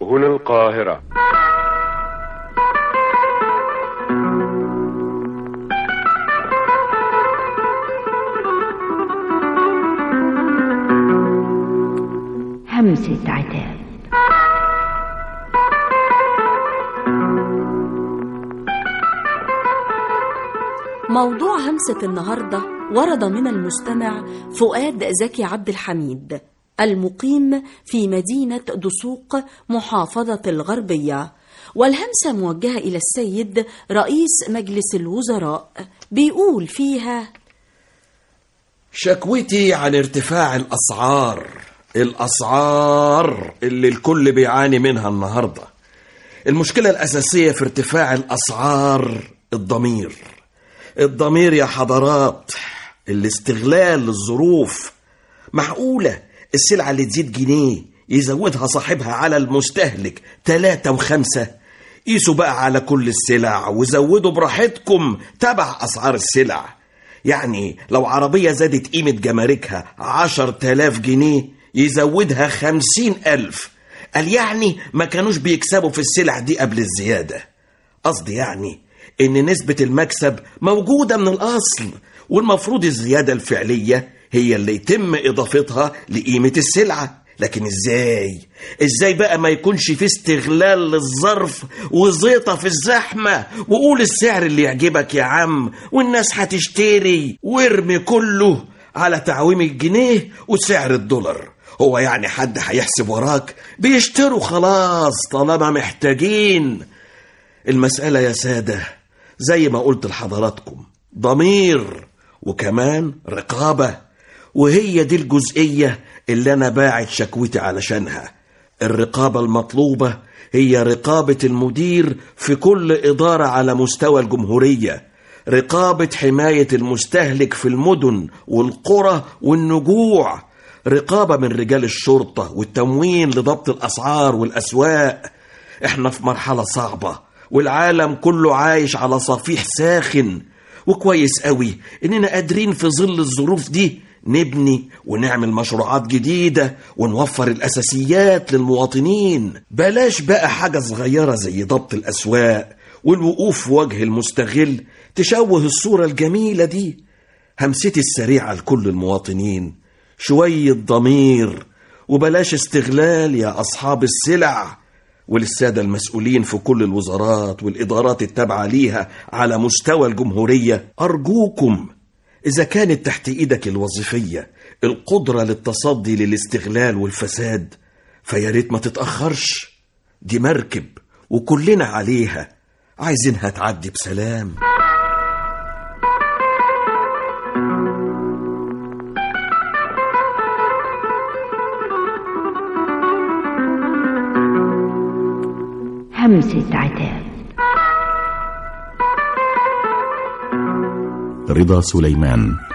هنا القاهرة همسة عتاب موضوع همسة النهاردة ورد من المستمع فؤاد زكي عبد الحميد المقيم في مدينة دسوق محافظة الغربية والهمسة موجهة إلى السيد رئيس مجلس الوزراء بيقول فيها شكوتي عن ارتفاع الأسعار الأسعار اللي الكل بيعاني منها النهاردة المشكلة الأساسية في ارتفاع الأسعار الضمير الضمير يا حضرات الاستغلال للظروف معقولة السلعة اللي تزيد جنيه يزودها صاحبها على المستهلك تلاتة وخمسة قيسوا بقى على كل السلع وزودوا براحتكم تبع أسعار السلع يعني لو عربية زادت قيمة جماركها عشر تلاف جنيه يزودها خمسين ألف قال يعني ما كانوش بيكسبوا في السلع دي قبل الزيادة قصدي يعني إن نسبة المكسب موجودة من الأصل والمفروض الزيادة الفعلية هي اللي يتم إضافتها لقيمة السلعة لكن ازاي ازاي بقى ما يكونش في استغلال للظرف وزيطة في الزحمة وقول السعر اللي يعجبك يا عم والناس هتشتري وارمي كله على تعويم الجنيه وسعر الدولار هو يعني حد هيحسب وراك بيشتروا خلاص طالما محتاجين المسألة يا سادة زي ما قلت لحضراتكم ضمير وكمان رقابة وهي دي الجزئية اللي أنا باعت شكوتي علشانها الرقابة المطلوبة هي رقابة المدير في كل إدارة على مستوى الجمهورية رقابة حماية المستهلك في المدن والقرى والنجوع رقابة من رجال الشرطة والتموين لضبط الأسعار والأسواق احنا في مرحلة صعبة والعالم كله عايش على صفيح ساخن وكويس قوي اننا قادرين في ظل الظروف دي نبني ونعمل مشروعات جديدة ونوفر الأساسيات للمواطنين بلاش بقى حاجة صغيرة زي ضبط الأسواق والوقوف في وجه المستغل تشوه الصورة الجميلة دي همستي السريعة لكل المواطنين شوية ضمير وبلاش استغلال يا أصحاب السلع وللسادة المسؤولين في كل الوزارات والإدارات التابعة ليها على مستوى الجمهورية أرجوكم إذا كانت تحت إيدك الوظيفية القدرة للتصدي للاستغلال والفساد فياريت ما تتأخرش دي مركب وكلنا عليها عايزينها تعدي بسلام همسة عتاب رضا سليمان